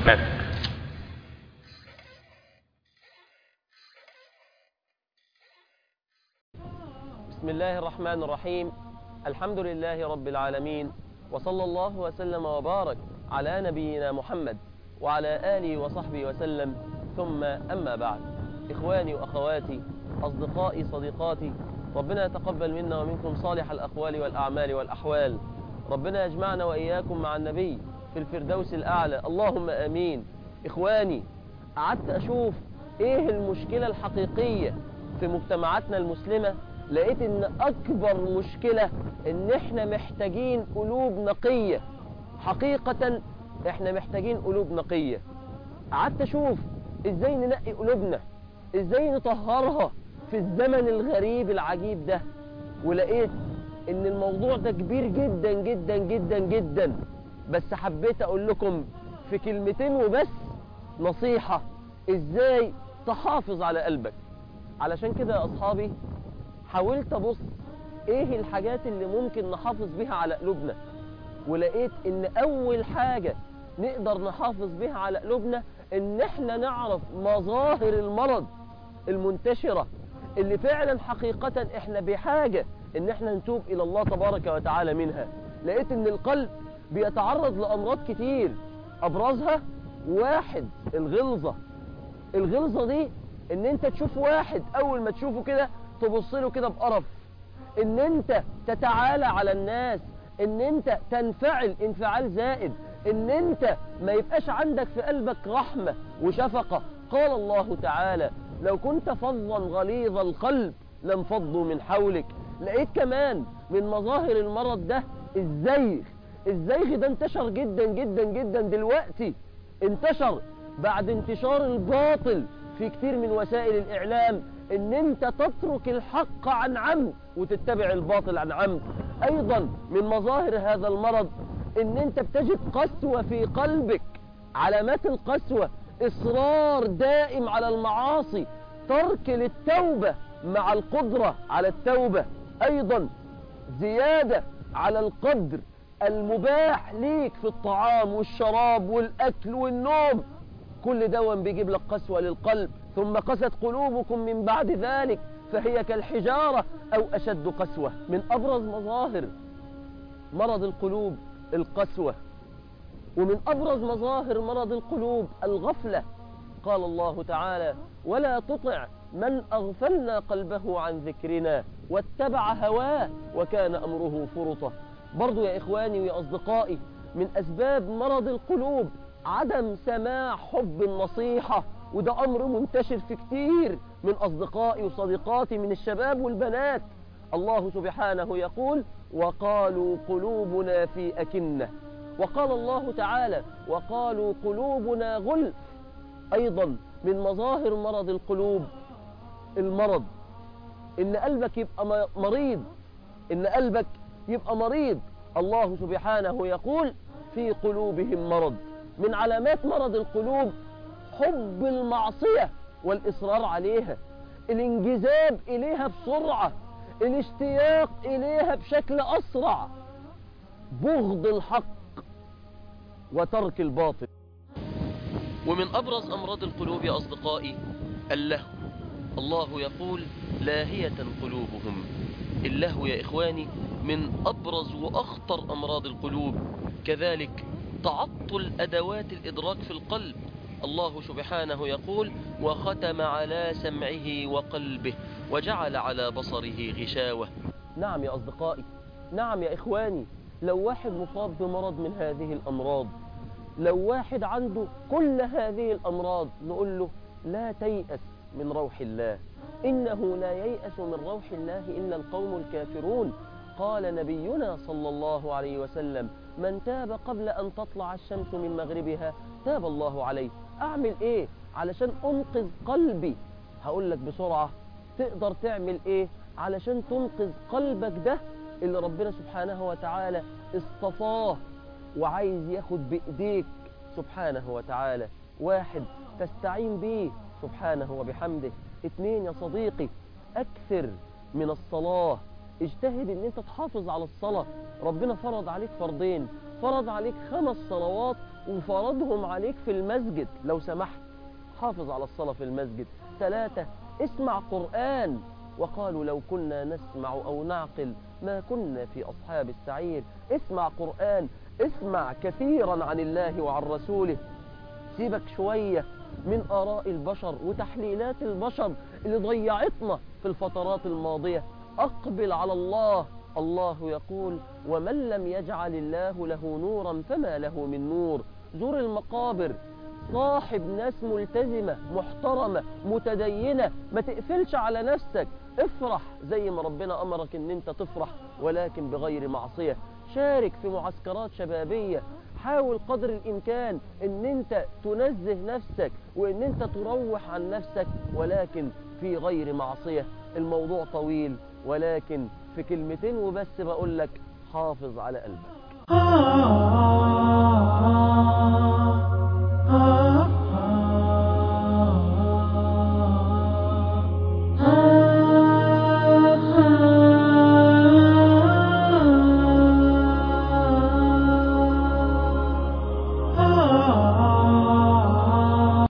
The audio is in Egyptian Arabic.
بس بسم الله الرحمن الرحيم الحمد لله رب العالمين وصلى الله وسلم وبارك على نبينا محمد وعلى آله وصحبه وسلم ثم أما بعد إخواني وأخواتي أصدقائي صديقاتي ربنا يتقبل منا ومنكم صالح الأقوال والأعمال والأحوال ربنا يجمعنا وإياكم مع النبي في الفردوس الأعلى اللهم آمين إخواني قعدت أشوف إيه المشكلة الحقيقية في مجتمعاتنا المسلمة لقيت إن أكبر مشكلة إن إحنا محتاجين قلوب نقية حقيقة إحنا محتاجين قلوب نقية قعدت أشوف إزاي ننقي قلوبنا إزاي نطهرها في الزمن الغريب العجيب ده ولقيت إن الموضوع ده كبير جدا جدا جدا جدا بس حبيت أقول لكم في كلمتين وبس نصيحة إزاي تحافظ على قلبك علشان كده يا أصحابي حاولت أبص إيه الحاجات اللي ممكن نحافظ بيها على قلوبنا ولقيت إن أول حاجة نقدر نحافظ بيها على قلوبنا إن إحنا نعرف مظاهر المرض المنتشرة اللي فعلا حقيقة إحنا بحاجة إن إحنا نتوب إلى الله تبارك وتعالى منها لقيت إن القلب بيتعرض لأمراض كتير أبرزها واحد الغلظة الغلظة دي إن أنت تشوف واحد أول ما تشوفه كده تبص له كده بقرف إن أنت تتعالى على الناس إن أنت تنفعل انفعال زائد إن أنت ما يبقاش عندك في قلبك رحمة وشفقة قال الله تعالى لو كنت فظا غليظ القلب لانفضوا من حولك لقيت كمان من مظاهر المرض ده الزيغ الزيغ ده انتشر جدا جدا جدا دلوقتي انتشر بعد انتشار الباطل في كتير من وسائل الإعلام ان انت تترك الحق عن عمد وتتبع الباطل عن عمد ايضا من مظاهر هذا المرض ان انت بتجد قسوة في قلبك علامات القسوة اصرار دائم على المعاصي ترك للتوبة مع القدرة على التوبة ايضا زيادة على القدر المباح ليك في الطعام والشراب والاكل والنوم كل دون بيجيب لك قسوة للقلب ثم قست قلوبكم من بعد ذلك فهي كالحجارة أو أشد قسوة من أبرز مظاهر مرض القلوب القسوة ومن أبرز مظاهر مرض القلوب الغفلة قال الله تعالى ولا تطع من أغفلنا قلبه عن ذكرنا واتبع هواه وكان أمره فرطة برضو يا إخواني ويا أصدقائي من أسباب مرض القلوب عدم سماع حب النصيحة وده أمر منتشر في كتير من أصدقائي وصديقاتي من الشباب والبنات الله سبحانه يقول وقالوا قلوبنا في أكنة وقال الله تعالى وقالوا قلوبنا غلف أيضا من مظاهر مرض القلوب المرض إن قلبك يبقى مريض إن قلبك يبقى مريض الله سبحانه يقول في قلوبهم مرض من علامات مرض القلوب حب المعصية والإصرار عليها الانجذاب إليها بسرعة الاشتياق إليها بشكل أسرع بغض الحق وترك الباطل ومن أبرز أمراض القلوب يا أصدقائي اللهو الله يقول لاهية قلوبهم اللهو يا إخواني من أبرز وأخطر أمراض القلوب كذلك تعطل أدوات الإدراك في القلب الله سبحانه يقول وختم على سمعه وقلبه وجعل على بصره غشاوة نعم يا أصدقائي نعم يا إخواني لو واحد مصاب بمرض من هذه الأمراض لو واحد عنده كل هذه الأمراض نقول له لا تيأس من روح الله إنه لا ييأس من روح الله إلا القوم الكافرون قال نبينا صلى الله عليه وسلم من تاب قبل أن تطلع الشمس من مغربها تاب الله عليه أعمل إيه علشان أنقذ قلبي هقول لك بسرعة تقدر تعمل إيه علشان تنقذ قلبك ده اللي ربنا سبحانه وتعالى اصطفاه وعايز ياخد بإيديك سبحانه وتعالى واحد تستعين بيه سبحانه وبحمده اتنين يا صديقي أكثر من الصلاة اجتهد ان انت تحافظ على الصلاة ربنا فرض عليك فرضين فرض عليك خمس صلوات وفرضهم عليك في المسجد لو سمحت حافظ على الصلاة في المسجد ثلاثة اسمع قرآن وقالوا لو كنا نسمع أو نعقل ما كنا في أصحاب السعير اسمع قرآن اسمع كثيرا عن الله وعن رسوله سيبك شوية من آراء البشر وتحليلات البشر اللي ضيعتنا في الفترات الماضية أقبل على الله الله يقول ومن لم يجعل الله له نورا فما له من نور زور المقابر صاحب ناس ملتزمة محترمة متدينة ما تقفلش على نفسك افرح زي ما ربنا أمرك ان انت تفرح ولكن بغير معصية شارك في معسكرات شبابية حاول قدر الإمكان ان انت تنزه نفسك وان انت تروح عن نفسك ولكن في غير معصية الموضوع طويل ولكن في كلمتين وبس بقول لك حافظ على قلبك